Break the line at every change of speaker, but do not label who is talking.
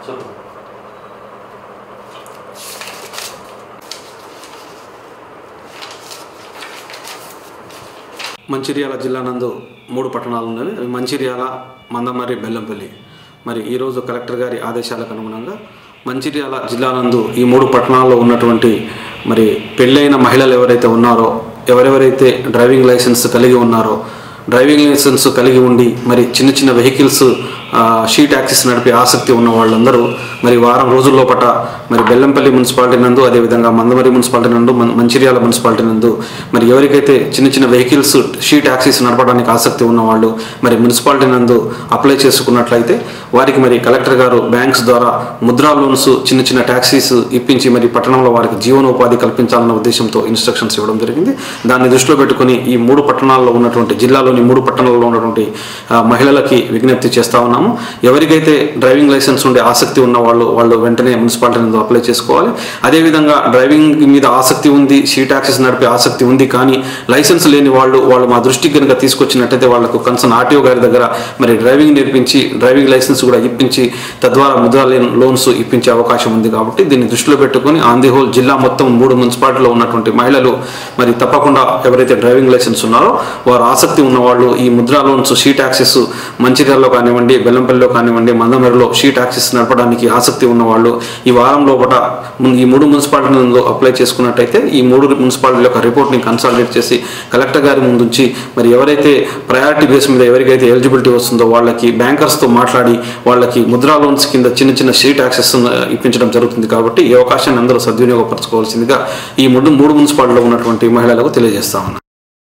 మంచిర్యాల జిల్లా నందు మూడు పట్టణాలు ఉన్నవి అవి మంచిర్యాల మందమర్రి బెల్లంపల్లి మరి ఈరోజు కలెక్టర్ గారి ఆదేశాలకు అనుగుణంగా మంచిర్యాల జిల్లా నందు ఈ మూడు పట్టణాల్లో ఉన్నటువంటి మరి పెళ్ళైన మహిళలు ఎవరైతే ఉన్నారో ఎవరెవరైతే డ్రైవింగ్ లైసెన్స్ కలిగి ఉన్నారో డ్రైవింగ్ లైసెన్స్ కలిగి ఉండి మరి చిన్న చిన్న వెహికల్స్ షీ ట్యాక్సీస్ నడిపే ఆసక్తి ఉన్న వాళ్ళందరూ మరి వారం రోజుల లోపట మరి బెల్లంపల్లి మున్సిపాలిటీ నందు అదేవిధంగా మందమరి మున్సిపాలిటీ నందు మం- మంచిర్యాల మున్సిపాలిటీ నందు మరి ఎవరికైతే చిన్న చిన్న వెహికల్స్ షీ ట్యాక్సీస్ నడపడానికి ఆసక్తి ఉన్న వాళ్ళు మరి మున్సిపాలిటీ నందు అప్లై చేసుకున్నట్లయితే వారికి మరి కలెక్టర్ గారు బ్యాంక్స్ ద్వారా ముద్రా లోన్స్ చిన్న చిన్న ట్యాక్సీస్ ఇప్పించి మరి పట్టణంలో వారికి జీవనోపాధి కల్పించాలన్న ఉద్దేశంతో ఇన్స్ట్రక్షన్స్ ఇవ్వడం జరిగింది దాన్ని దృష్టిలో పెట్టుకుని ఈ మూడు పట్టణాల్లో ఉన్నటువంటి జిల్లాలోని మూడు పట్టణాల్లో ఉన్నటువంటి ఆ, మహిళలకి విజ్ఞప్తి చేస్తా ఉన్నాము ఎవరికైతే డ్రైవింగ్ లైసెన్స్ ఉండే ఆసక్తి ఉన్న వాళ్ళు వాళ్ళు వెంటనే మున్సిపాలిటీ నందు అప్లై చేసుకోవాలి అదేవిధంగా డ్రైవింగ్ మీద ఆసక్తి ఉంది సీ ట్యాక్సీస్ నడిపే ఆసక్తి ఉంది కానీ లైసెన్స్ లేని వాళ్ళు వాళ్ళు మా దృష్టికి కనుక తీసుకొచ్చినట్టయితే వాళ్ళకు కన్సర్న్ ఆర్టీఓ గారి దగ్గర మరి డ్రైవింగ్ నేర్పించి డ్రైవింగ్ లైసెన్స్ కూడా ఇప్పించి తద్వారా ముద్రా లేన్- లోన్స్ ఇప్పించే అవకాశం ఉంది కాబట్టి దీన్ని దృష్టిలో పెట్టుకొని ఆన్ ది హోల్ జిల్లా మొత్తం మూడు మున్సిపాలిటీలో ఉన్నటువంటి మహిళలు మరి తప్పకుండా ఎవరైతే డ్రైవింగ్ లైసెన్స్ ఉన్నారో వారు ఆసక్తి ఉన్న వాళ్ళు ఈ ముద్రా లోన్స్ షీ ట్యాక్సెస్ మంచిర్యాలలో కానివ్వండి బెల్లంపల్లిలో కానివ్వండి మందమరిలో షీ ట్యాక్సెస్ నడపడానికి ఆసక్తి ఉన్న వాళ్ళు ఈ వారం లోపల మున్- ఈ మూడు మున్సిపాలిటీలలో అప్లై చేసుకున్నట్టయితే ఈ మూడు మున్సిపాలిటీల యొక్క రిపోర్ట్ని కన్సాలిడేట్ చేసి కలెక్టర్ గారి ముందుంచి మరి ఎవరైతే ప్రయారిటీ బేస్ మీద ఎవరికైతే ఎలిజిబిలిటీ వస్తుందో వాళ్ళకి బ్యాంకర్స్తో మాట్లాడి వాళ్ళకి ముద్రా లోన్స్ కింద చిన్న చిన్న షీ ట్యాక్సెస్ ఇప్పించడం జరుగుతుంది కాబట్టి ఈ అవకాశాన్ని అందరూ సద్వినియోగపరచుకోవాల్సిందిగా ఈ మూడు మూడు మున్సిపాలిటీలో ఉన్నటువంటి మహిళలకు తెలియజేస్తా ఉన్నాను